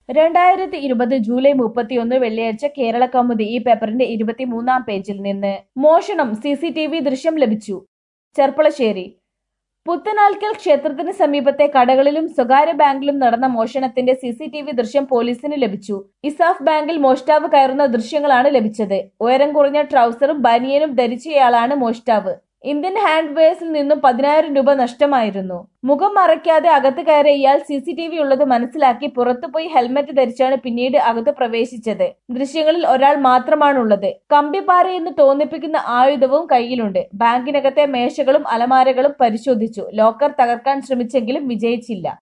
രണ്ടായിരത്തി ഇരുപത് ജൂലൈ മുപ്പത്തിയൊന്ന് വെള്ളിയാഴ്ച കേരള കൗമുദി ഈ പേപ്പറിന്റെ ഇരുപത്തിമൂന്നാം പേജിൽ നിന്ന് മോഷണം സി സി ടി വി ദൃശ്യം ലഭിച്ചു ചെർപ്പളശ്ശേരി പുത്തനാൽക്കൽ ക്ഷേത്രത്തിന് സമീപത്തെ കടകളിലും സ്വകാര്യ ബാങ്കിലും നടന്ന മോഷണത്തിന്റെ സി സി ടി വി ദൃശ്യം പോലീസിന് ലഭിച്ചു ഇസാഫ് ബാങ്കിൽ മോഷ്ടാവ് കയറുന്ന ദൃശ്യങ്ങളാണ് ലഭിച്ചത് ഉയരം കുറഞ്ഞ ട്രൗസറും ബനിയനും ധരിച്ചയാളാണ് മോഷ്ടാവ് ഇന്ത്യൻ ഹാൻഡ്വെയർസിൽ നിന്നും പതിനായിരം രൂപ നഷ്ടമായിരുന്നു മുഖം മറയ്ക്കാതെ അകത്ത് കയറിയ ഇയാൾ സി സി ടി വി ഉള്ളത് മനസ്സിലാക്കി പുറത്തുപോയി ഹെൽമറ്റ് ധരിച്ചാണ് പിന്നീട് അകത്ത് പ്രവേശിച്ചത് ദൃശ്യങ്ങളിൽ ഒരാൾ മാത്രമാണുള്ളത് കമ്പിപ്പാറയെന്ന് തോന്നിപ്പിക്കുന്ന ആയുധവും കയ്യിലുണ്ട് ബാങ്കിനകത്തെ മേശകളും അലമാരകളും പരിശോധിച്ചു ലോക്കർ തകർക്കാൻ ശ്രമിച്ചെങ്കിലും വിജയിച്ചില്ല